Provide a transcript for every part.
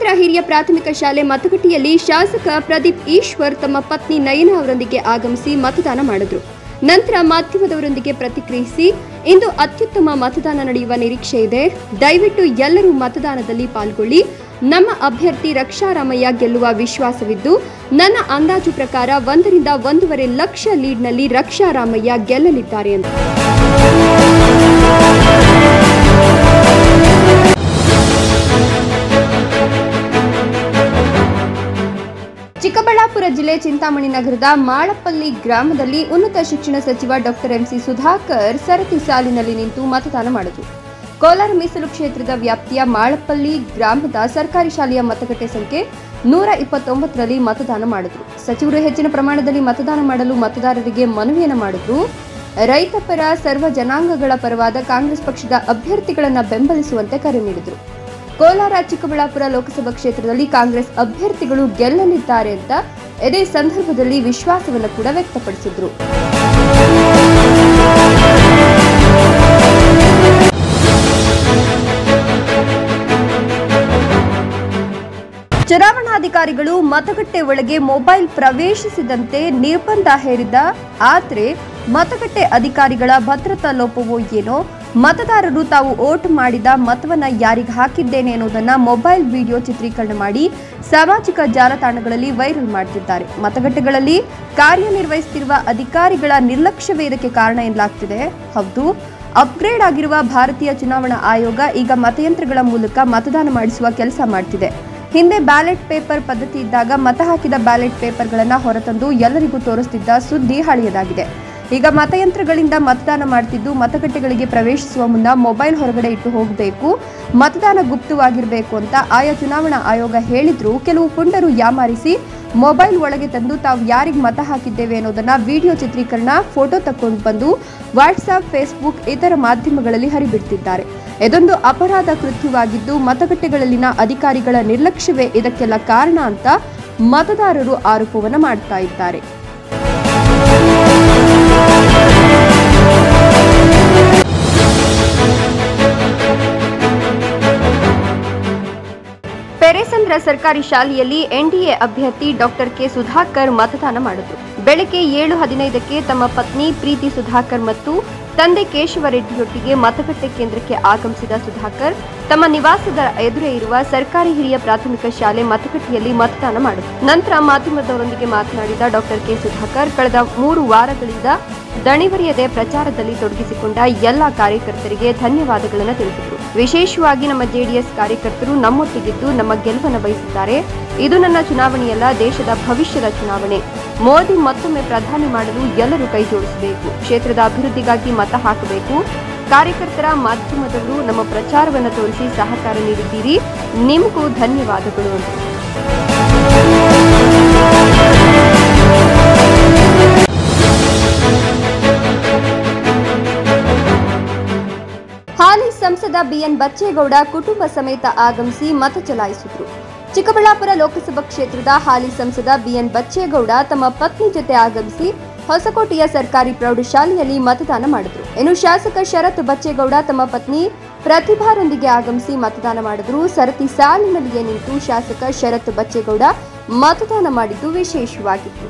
ಹಿರಿಯ ಪ್ರಾಥಮಿಕ ಶಾಲೆ ಮತಗಟ್ಟೆಯಲ್ಲಿ ಶಾಸಕ ಪ್ರದೀಪ್ ಈಶ್ವರ್ ತಮ್ಮ ಪತ್ನಿ ನಯನ ಅವರೊಂದಿಗೆ ಆಗಮಿಸಿ ಮತದಾನ ಮಾಡಿದ್ರು ನಂತರ ಮಾಧ್ಯಮದವರೊಂದಿಗೆ ಪ್ರತಿಕ್ರಿಯಿಸಿ ಇಂದು ಅತ್ಯುತ್ತಮ ಮತದಾನ ನಡೆಯುವ ನಿರೀಕ್ಷೆ ಇದೆ ದಯವಿಟ್ಟು ಎಲ್ಲರೂ ಮತದಾನದಲ್ಲಿ ಪಾಲ್ಗೊಳ್ಳಿ ನಮ್ಮ ಅಭ್ಯರ್ಥಿ ರಕ್ಷಾರಾಮಯ್ಯ ಗೆಲ್ಲುವ ವಿಶ್ವಾಸವಿದ್ದು ನನ್ನ ಅಂದಾಜು ಪ್ರಕಾರ ಒಂದರಿಂದ ಒಂದೂವರೆ ಲಕ್ಷ ಲೀಡ್ನಲ್ಲಿ ರಕ್ಷಾರಾಮಯ್ಯ ಗೆಲ್ಲಲಿದ್ದಾರೆ ಅಂತ ಚಿಕ್ಕಬಳ್ಳಾಪುರ ಜಿಲ್ಲೆ ಚಿಂತಾಮಣಿ ನಗರದ ಮಾಳಪಲ್ಲಿ ಗ್ರಾಮದಲ್ಲಿ ಉನ್ನತ ಶಿಕ್ಷಣ ಸಚಿವ ಡಾಕ್ಟರ್ ಎಂಸಿ ಸುಧಾಕರ್ ಸರತಿ ಸಾಲಿನಲ್ಲಿ ನಿಂತು ಮತದಾನ ಮಾಡಿದರು ಕೋಲಾರ ಮೀಸಲು ಕ್ಷೇತ್ರದ ವ್ಯಾಪ್ತಿಯ ಮಾಳಪಲ್ಲಿ ಗ್ರಾಮದ ಸರ್ಕಾರಿ ಶಾಲೆಯ ಮತಗಟ್ಟೆ ಸಂಖ್ಯೆ ನೂರ ಇಪ್ಪತ್ತೊಂಬತ್ತರಲ್ಲಿ ಮತದಾನ ಮಾಡಿದ್ರು ಸಚಿವರು ಹೆಚ್ಚಿನ ಪ್ರಮಾಣದಲ್ಲಿ ಮತದಾನ ಮಾಡಲು ಮತದಾರರಿಗೆ ಮನವಿಯನ್ನು ಮಾಡಿದ್ರು ರೈತ ಪರ ಸರ್ವ ಜನಾಂಗಗಳ ಪರವಾದ ಕಾಂಗ್ರೆಸ್ ಪಕ್ಷದ ಅಭ್ಯರ್ಥಿಗಳನ್ನು ಬೆಂಬಲಿಸುವಂತೆ ಕರೆ ನೀಡಿದರು ಕೋಲಾರ ಚಿಕ್ಕಬಳ್ಳಾಪುರ ಲೋಕಸಭಾ ಕ್ಷೇತ್ರದಲ್ಲಿ ಕಾಂಗ್ರೆಸ್ ಅಭ್ಯರ್ಥಿಗಳು ಗೆಲ್ಲಲಿದ್ದಾರೆ ಅಂತ ಇದೇ ಸಂದರ್ಭದಲ್ಲಿ ವಿಶ್ವಾಸವನ್ನು ಕೂಡ ವ್ಯಕ್ತಪಡಿಸಿದ್ರು ಚುನಾವಣಾಧಿಕಾರಿಗಳು ಮತಗಟ್ಟೆ ಒಳಗೆ ಮೊಬೈಲ್ ಪ್ರವೇಶಿಸಿದಂತೆ ನಿರ್ಬಂಧ ಹೇರಿದ ಆದರೆ ಮತಗಟ್ಟೆ ಅಧಿಕಾರಿಗಳ ಭದ್ರತಾ ಲೋಪವೋ ಏನೋ ಮತದಾರರು ತಾವು ವೋಟ್ ಮಾಡಿದ ಮತವನ್ನ ಯಾರಿಗೆ ಹಾಕಿದ್ದೇನೆ ಅನ್ನೋದನ್ನ ಮೊಬೈಲ್ ವಿಡಿಯೋ ಚಿತ್ರೀಕರಣ ಮಾಡಿ ಸಾಮಾಜಿಕ ಜಾಲತಾಣಗಳಲ್ಲಿ ವೈರಲ್ ಮಾಡ್ತಿದ್ದಾರೆ ಮತಗಟ್ಟೆಗಳಲ್ಲಿ ಕಾರ್ಯನಿರ್ವಹಿಸುತ್ತಿರುವ ಅಧಿಕಾರಿಗಳ ನಿರ್ಲಕ್ಷ್ಯವೇ ಇದಕ್ಕೆ ಕಾರಣ ಎನ್ನಲಾಗ್ತಿದೆ ಹೌದು ಅಪ್ಗ್ರೇಡ್ ಆಗಿರುವ ಭಾರತೀಯ ಚುನಾವಣಾ ಆಯೋಗ ಈಗ ಮತಯಂತ್ರಗಳ ಮೂಲಕ ಮತದಾನ ಮಾಡಿಸುವ ಕೆಲಸ ಮಾಡ್ತಿದೆ ಹಿಂದೆ ಬ್ಯಾಲೆಟ್ ಪೇಪರ್ ಪದ್ಧತಿ ಇದ್ದಾಗ ಮತ ಹಾಕಿದ ಬ್ಯಾಲೆಟ್ ಪೇಪರ್ಗಳನ್ನು ಹೊರತಂದು ಎಲ್ಲರಿಗೂ ತೋರಿಸ್ತಿದ್ದ ಸುದ್ದಿ ಹಳೆಯದಾಗಿದೆ ಈಗ ಮತಯಂತ್ರಗಳಿಂದ ಮತದಾನ ಮಾಡ್ತಿದ್ದು ಮತಗಟ್ಟೆಗಳಿಗೆ ಪ್ರವೇಶಿಸುವ ಮುನ್ನ ಮೊಬೈಲ್ ಹೊರಗಡೆ ಇಟ್ಟು ಹೋಗಬೇಕು ಮತದಾನ ಗುಪ್ತವಾಗಿರಬೇಕು ಅಂತ ಆಯಾ ಚುನಾವಣಾ ಆಯೋಗ ಹೇಳಿದ್ರು ಕೆಲವು ಪುಂಡರು ಯಾಮಾರಿಸಿ ಮೊಬೈಲ್ ಒಳಗೆ ತಂದು ತಾವು ಯಾರಿಗೆ ಮತ ಹಾಕಿದ್ದೇವೆ ಅನ್ನೋದನ್ನ ವಿಡಿಯೋ ಚಿತ್ರೀಕರಣ ಫೋಟೋ ತಕೊಂಡು ಬಂದು ವಾಟ್ಸ್ಆಪ್ ಫೇಸ್ಬುಕ್ ಇತರ ಮಾಧ್ಯಮಗಳಲ್ಲಿ ಹರಿಬಿಡ್ತಿದ್ದಾರೆ ಇದೊಂದು ಅಪರಾಧ ಕೃತ್ಯವಾಗಿದ್ದು ಮತಗಟ್ಟೆಗಳಲ್ಲಿನ ಅಧಿಕಾರಿಗಳ ನಿರ್ಲಕ್ಷ್ಯವೇ ಇದಕ್ಕೆಲ್ಲ ಕಾರಣ ಅಂತ ಮತದಾರರು ಆರೋಪವನ್ನು ಮಾಡ್ತಾ ಇದ್ದಾರೆ ಪೆರೇಸಂದ್ರ ಸರ್ಕಾರಿ ಶಾಲೆಯಲ್ಲಿ ಎನ್ಡಿಎ ಅಭ್ಯರ್ಥಿ ಡಾಕ್ಟರ್ ಕೆ ಸುಧಾಕರ್ ಮತದಾನ ಮಾಡಿದ್ರು ಬೆಳಗ್ಗೆ ಏಳು ಹದಿನೈದಕ್ಕೆ ತಮ್ಮ ಪತ್ನಿ ಪ್ರೀತಿ ಸುಧಾಕರ್ ಮತ್ತು ತಂದೆ ಕೇಶವರೆಡ್ಡಿಯೊಟ್ಟಿಗೆ ಮತಗಟ್ಟೆ ಕೇಂದ್ರಕ್ಕೆ ಆಗಮಿಸಿದ ಸುಧಾಕರ್ ತಮ್ಮ ನಿವಾಸದ ಎದುರೇ ಇರುವ ಸರ್ಕಾರಿ ಹಿರಿಯ ಪ್ರಾಥಮಿಕ ಶಾಲೆ ಮತಗಟ್ಟೆಯಲ್ಲಿ ಮತದಾನ ಮಾಡಿದರು ನಂತರ ಮಾಧ್ಯಮದವರೊಂದಿಗೆ ಮಾತನಾಡಿದ ಡಾಕ್ಟರ್ ಕೆ ಸುಧಾಕರ್ ಕಳೆದ ಮೂರು ವಾರಗಳಿಂದ ದಣಿವರಿಯದೆ ಪ್ರಚಾರದಲ್ಲಿ ತೊಡಗಿಸಿಕೊಂಡ ಎಲ್ಲ ಕಾರ್ಯಕರ್ತರಿಗೆ ಧನ್ಯವಾದಗಳನ್ನು ತಿಳಿಸಿದರು ವಿಶೇಷವಾಗಿ ನಮ್ಮ ಜೆಡಿಎಸ್ ಕಾರ್ಯಕರ್ತರು ನಮ್ಮೊಟ್ಟಿಗಿದ್ದು ನಮ್ಮ ಗೆಲುವನ್ನು ಬಯಸಿದ್ದಾರೆ ಇದು ನನ್ನ ಚುನಾವಣೆಯಲ್ಲ ದೇಶದ ಭವಿಷ್ಯದ ಚುನಾವಣೆ ಮೋದಿ ಮತ್ತೊಮ್ಮೆ ಪ್ರಧಾನಿ ಮಾಡಲು ಎಲ್ಲರೂ ಕೈ ಜೋಡಿಸಬೇಕು ಕ್ಷೇತ್ರದ ಅಭಿವೃದ್ಧಿಗಾಗಿ ಮತ ಹಾಕಬೇಕು ಕಾರ್ಯಕರ್ತರ ಮಾಧ್ಯಮದವರು ನಮ್ಮ ಪ್ರಚಾರವನ್ನು ತೋರಿಸಿ ಸಹಕಾರ ನೀಡಿದ್ದೀರಿ ನಿಮಗೂ ಧನ್ಯವಾದಗಳು ಅಂತ ಹಾಲಿ ಸಂಸದ ಬಿಎನ್ ಬಚ್ಚೇಗೌಡ ಕುಟುಂಬ ಸಮೇತ ಆಗಮಿಸಿ ಮತ ಚಲಾಯಿಸಿದ್ರು ಚಿಕ್ಕಬಳ್ಳಾಪುರ ಲೋಕಸಭಾ ಕ್ಷೇತ್ರದ ಹಾಲಿ ಸಂಸದ ಬಿಎನ್ ಬಚ್ಚೇಗೌಡ ತಮ್ಮ ಪತ್ನಿ ಜೊತೆ ಆಗಮಿಸಿ ಹೊಸಕೋಟೆಯ ಸರ್ಕಾರಿ ಪ್ರೌಢಶಾಲೆಯಲ್ಲಿ ಮತದಾನ ಮಾಡಿದ್ರು ಇನ್ನು ಶಾಸಕ ಶರತ್ ಬಚ್ಚೇಗೌಡ ತಮ್ಮ ಪತ್ನಿ ಪ್ರತಿಭಾರೊಂದಿಗೆ ಆಗಮಿಸಿ ಮತದಾನ ಮಾಡಿದ್ರು ಸರತಿ ಸಾಲಿನಲ್ಲಿಯೇ ನಿಂತು ಶಾಸಕ ಶರತ್ ಬಚ್ಚೇಗೌಡ ಮತದಾನ ಮಾಡಿದ್ದು ವಿಶೇಷವಾಗಿತ್ತು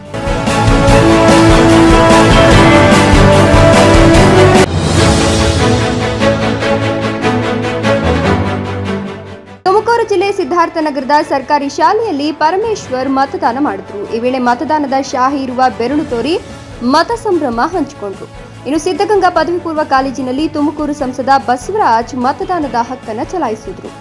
ತುಮಕೂರು ಜಿಲ್ಲೆ ಸಿದ್ಧಾರ್ಥ ನಗರದ ಸರ್ಕಾರಿ ಶಾಲೆಯಲ್ಲಿ ಪರಮೇಶ್ವರ್ ಮತದಾನ ಮಾಡಿದ್ರು ಈ ವೇಳೆ ಮತದಾನದ ಶಾಹಿ ಇರುವ ಬೆರಳು ತೋರಿ ಮತ ಸಂಭ್ರಮ ಹಂಚಿಕೊಂಡ್ರು ಇನ್ನು ಸಿದ್ಧಗಂಗಾ ಪದವಿ ಪೂರ್ವ ಕಾಲೇಜಿನಲ್ಲಿ ತುಮಕೂರು ಸಂಸದ ಬಸವರಾಜ್ ಮತದಾನದ ಹಕ್ಕನ್ನು ಚಲಾಯಿಸಿದ್ರು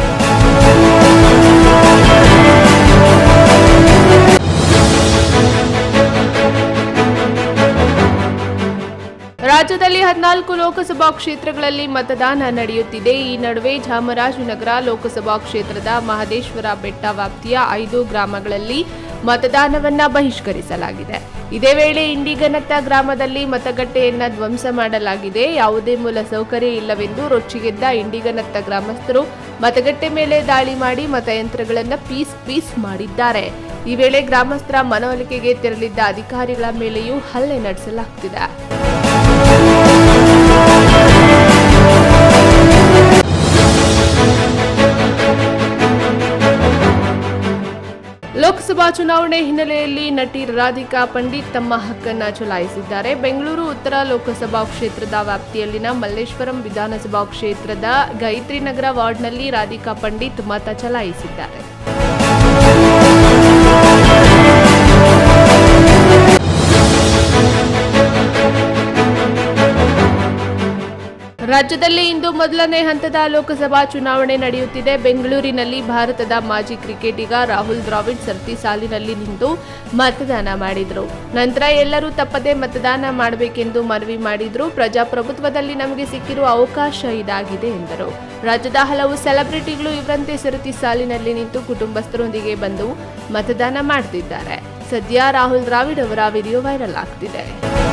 ರಾಜ್ಯದಲ್ಲಿ ಹದಿನಾಲ್ಕು ಲೋಕಸಭಾ ಕ್ಷೇತ್ರಗಳಲ್ಲಿ ಮತದಾನ ನಡೆಯುತ್ತಿದೆ ಈ ನಡುವೆ ಚಾಮರಾಜನಗರ ಲೋಕಸಭಾ ಕ್ಷೇತ್ರದ ಮಹದೇಶ್ವರ ಬೆಟ್ಟ ವ್ಯಾಪ್ತಿಯ ಐದು ಗ್ರಾಮಗಳಲ್ಲಿ ಮತದಾನವನ್ನ ಬಹಿಷ್ಕರಿಸಲಾಗಿದೆ ಇದೇ ವೇಳೆ ಇಂಡಿಗನತ್ತ ಗ್ರಾಮದಲ್ಲಿ ಮತಗಟ್ಟೆಯನ್ನ ಧ್ವಂಸ ಮಾಡಲಾಗಿದೆ ಯಾವುದೇ ಮೂಲ ಸೌಕರ್ಯ ಇಲ್ಲವೆಂದು ರೊಚ್ಚಿಗೆದ್ದ ಇಂಡಿಗನತ್ತ ಗ್ರಾಮಸ್ಥರು ಮತಗಟ್ಟೆ ಮೇಲೆ ದಾಳಿ ಮಾಡಿ ಮತಯಂತ್ರಗಳನ್ನ ಪೀಸ್ ಪೀಸ್ ಮಾಡಿದ್ದಾರೆ ಈ ವೇಳೆ ಗ್ರಾಮಸ್ಥರ ಮನವೊಲಿಕೆಗೆ ತೆರಳಿದ್ದ ಅಧಿಕಾರಿಗಳ ಮೇಲೆಯೂ ಹಲ್ಲೆ ನಡೆಸಲಾಗುತ್ತಿದೆ ಚುನಾವಣೆ ಹಿನ್ನೆಲೆಯಲ್ಲಿ ನಟಿ ರಾಧಿಕಾ ಪಂಡಿತ್ ತಮ್ಮ ಹಕ್ಕನ್ನ ಚಲಾಯಿಸಿದ್ದಾರೆ ಬೆಂಗಳೂರು ಉತ್ತರ ಲೋಕಸಭಾ ಕ್ಷೇತ್ರದ ವ್ಯಾಪ್ತಿಯಲ್ಲಿನ ಮಲ್ಲೇಶ್ವರಂ ವಿಧಾನಸಭಾ ಕ್ಷೇತ್ರದ ಗಾಯತ್ರಿ ನಗರ ವಾರ್ಡ್ನಲ್ಲಿ ರಾಧಿಕಾ ಪಂಡಿತ್ ಮತ ಚಲಾಯಿಸಿದ್ದಾರೆ ರಾಜ್ಯದಲ್ಲಿ ಇಂದು ಮೊದಲನೇ ಹಂತದ ಲೋಕಸಭಾ ಚುನಾವಣೆ ನಡೆಯುತ್ತಿದೆ ಬೆಂಗಳೂರಿನಲ್ಲಿ ಭಾರತದ ಮಾಜಿ ಕ್ರಿಕೆಟಿಗ ರಾಹುಲ್ ದ್ರಾವಿಡ್ ಸರತಿ ಸಾಲಿನಲ್ಲಿ ನಿಂತು ಮತದಾನ ಮಾಡಿದ್ರು ನಂತರ ಎಲ್ಲರೂ ತಪ್ಪದೆ ಮತದಾನ ಮಾಡಬೇಕೆಂದು ಮನವಿ ಮಾಡಿದ್ರು ಪ್ರಜಾಪ್ರಭುತ್ವದಲ್ಲಿ ನಮಗೆ ಸಿಕ್ಕಿರುವ ಅವಕಾಶ ಇದಾಗಿದೆ ಎಂದರು ರಾಜ್ಯದ ಹಲವು ಸೆಲೆಬ್ರಿಟಿಗಳು ಇವರಂತೆ ಸರತಿ ಸಾಲಿನಲ್ಲಿ ನಿಂತು ಕುಟುಂಬಸ್ಥರೊಂದಿಗೆ ಬಂದು ಮತದಾನ ಮಾಡ್ತಿದ್ದಾರೆ ಸದ್ಯ ರಾಹುಲ್ ದ್ರಾವಿಡ್ ಅವರ ವಿಡಿಯೋ ವೈರಲ್ ಆಗ್ತಿದೆ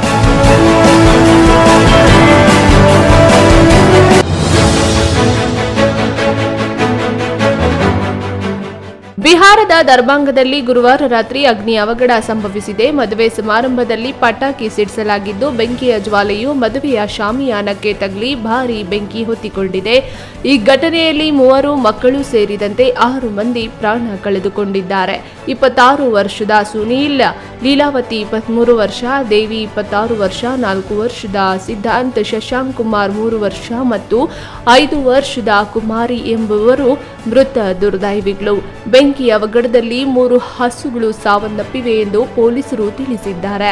ಬಿಹಾರದ ದರ್ಭಾಂಗದಲ್ಲಿ ಗುರುವಾರ ರಾತ್ರಿ ಅಗ್ನಿ ಅವಘಡ ಸಂಭವಿಸಿದೆ ಮದುವೆ ಸಮಾರಂಭದಲ್ಲಿ ಪಟಾಕಿ ಸಿಡಿಸಲಾಗಿದ್ದು ಬೆಂಕಿಯ ಜ್ವಾಲೆಯು ಮದುವೆಯ ಶಾಮಿಯಾನಕ್ಕೆ ತಗಲಿ ಭಾರೀ ಬೆಂಕಿ ಹೊತ್ತಿಕೊಂಡಿದೆ ಈ ಘಟನೆಯಲ್ಲಿ ಮೂವರು ಮಕ್ಕಳು ಸೇರಿದಂತೆ ಆರು ಮಂದಿ ಪ್ರಾಣ ಕಳೆದುಕೊಂಡಿದ್ದಾರೆ ಇಪ್ಪತ್ತಾರು ವರ್ಷದ ಸುನೀಲ್ ಲೀಲಾವತಿ ಇಪ್ಪತ್ಮೂರು ವರ್ಷ ದೇವಿ ಇಪ್ಪತ್ತಾರು ವರ್ಷ ನಾಲ್ಕು ವರ್ಷದ ಸಿದ್ಧಾಂತ್ ಶಶಾಂಕ್ ಕುಮಾರ್ ಮೂರು ವರ್ಷ ಮತ್ತು ಐದು ವರ್ಷದ ಕುಮಾರಿ ಎಂಬುವರು ಮೃತ ದುರ್ದೈವಿಗಳು ಬೆಂಕಿ ಅವಘಡದಲ್ಲಿ ಮೂರು ಹಸುಗಳು ಸಾವನ್ನಪ್ಪಿವೆ ಎಂದು ಪೊಲೀಸರು ತಿಳಿಸಿದ್ದಾರೆ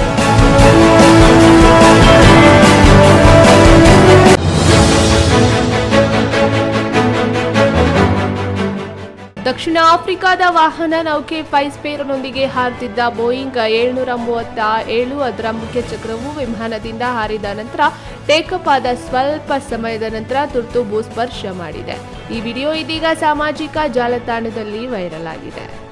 ದಕ್ಷಿಣ ಆಫ್ರಿಕಾದ ವಾಹನ ನೌಕೆ ಫೈಸ್ಪೇರ್ನೊಂದಿಗೆ ಹಾರುತ್ತಿದ್ದ ಬೋಯಿಂಗ್ ಏಳ್ನೂರ ಮೂವತ್ತ ಏಳು ಅದರ ಮುಖ್ಯ ಚಕ್ರವು ವಿಮಾನದಿಂದ ಹಾರಿದ ನಂತರ ಟೇಕಪ್ ಆದ ಸ್ವಲ್ಪ ಸಮಯದ ನಂತರ ತುರ್ತು ಭೂಸ್ಪರ್ಶ ಮಾಡಿದೆ ಈ ವಿಡಿಯೋ ಇದೀಗ ಸಾಮಾಜಿಕ ಜಾಲತಾಣದಲ್ಲಿ ವೈರಲ್ ಆಗಿದೆ